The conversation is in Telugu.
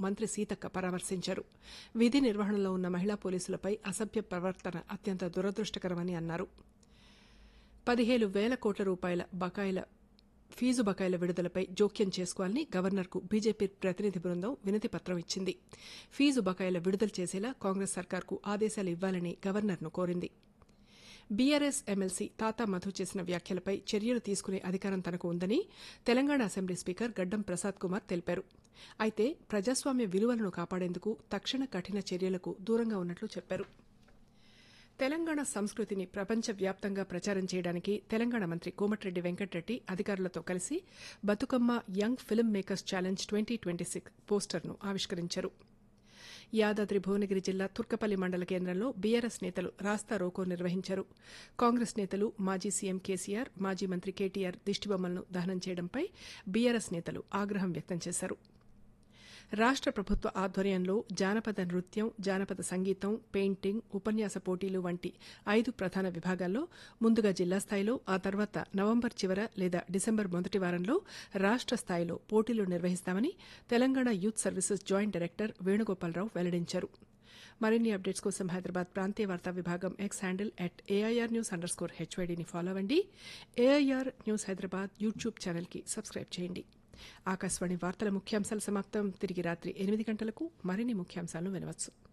మంత్రి సీతక్క పరామర్శించారు విధి నిర్వహణలో ఉన్న మహిళా పోలీసులపై అసభ్య ప్రవర్తన అత్యంత దురదృష్టకరమని అన్నారు పదిహేను వేల కోట్ల రూపాయల బకాయిల ఫీజు బకాయిల విడుదలపై జోక్యం చేసుకోవాలని గవర్నర్కు బీజేపీ ప్రతినిధి బృందం వినతి పత్రం ఇచ్చింది ఫీజు బకాయిల విడుదల చేసేలా కాంగ్రెస్ సర్కార్కు ఆదేశాలు ఇవ్వాలని గవర్నర్ను కోరింది బీఆర్ఎస్ ఎమ్మెల్సీ తాతా మధు చేసిన వ్యాఖ్యలపై చర్యలు తీసుకునే అధికారం తనకు ఉందని తెలంగాణ అసెంబ్లీ స్పీకర్ గడ్డం ప్రసాద్ కుమార్ తెలిపారు అయితే ప్రజాస్వామ్య విలువలను కాపాడేందుకు తక్షణ కఠిన చర్యలకు దూరంగా ఉన్నట్లు చెప్పారు తెలంగాణ సంస్కృతిని ప్రపంచవ్యాప్తంగా ప్రచారం చేయడానికి తెలంగాణ మంత్రి కోమటిరెడ్డి వెంకటరెడ్డి అధికారులతో కలిసి Bathukamma young film makers challenge twenty twenty six పోస్టర్ను ఆవిష్కరించారు యాదాద్రి భువనగిరి జిల్లా తుర్కపల్లి మండల కేంద్రంలో బీఆర్ఎస్ నేతలు రాస్తా రోకో నిర్వహించారు కాంగ్రెస్ నేతలు మాజీ సీఎం కేసీఆర్ మాజీ మంత్రి కేటీఆర్ దిష్టిబొమ్మలను దహనం చేయడంపై బీఆర్ఎస్ నేతలు ఆగ్రహం వ్యక్తం చేశారు రాష్ట్ర ప్రభుత్వ ఆధ్వర్యంలో జానపద నృత్యం జానపద సంగీతం పెయింటింగ్ ఉపన్యాస పోటీలు వంటి ఐదు ప్రధాన విభాగాల్లో ముందుగా జిల్లా స్థాయిలో ఆ తర్వాత నవంబర్ చివర లేదా డిసెంబర్ మొదటి వారంలో రాష్ట్ర స్థాయిలో పోటీలు నిర్వహిస్తామని Telangana youth services joint director Venugopalarao వెల్లడించారు మరిన్ని అప్డేట్స్ కోసం హైదరాబాద్ ప్రాంతీయ వార్తా విభాగం X handle at AIR news underscore హెచ్వైడీని ఫాలో అవ్వండి ఏఐఆర్ న్యూస్ హైదరాబాద్ యూట్యూబ్ ఛానల్కి సబ్స్క్రైబ్ చేయండి ఆకాశవాణి వార్తల ముఖ్యాంశాలు సమాప్తం తిరిగి రాత్రి ఎనిమిది గంటలకు మరిన్ని ముఖ్యాంశాలను వినవచ్చు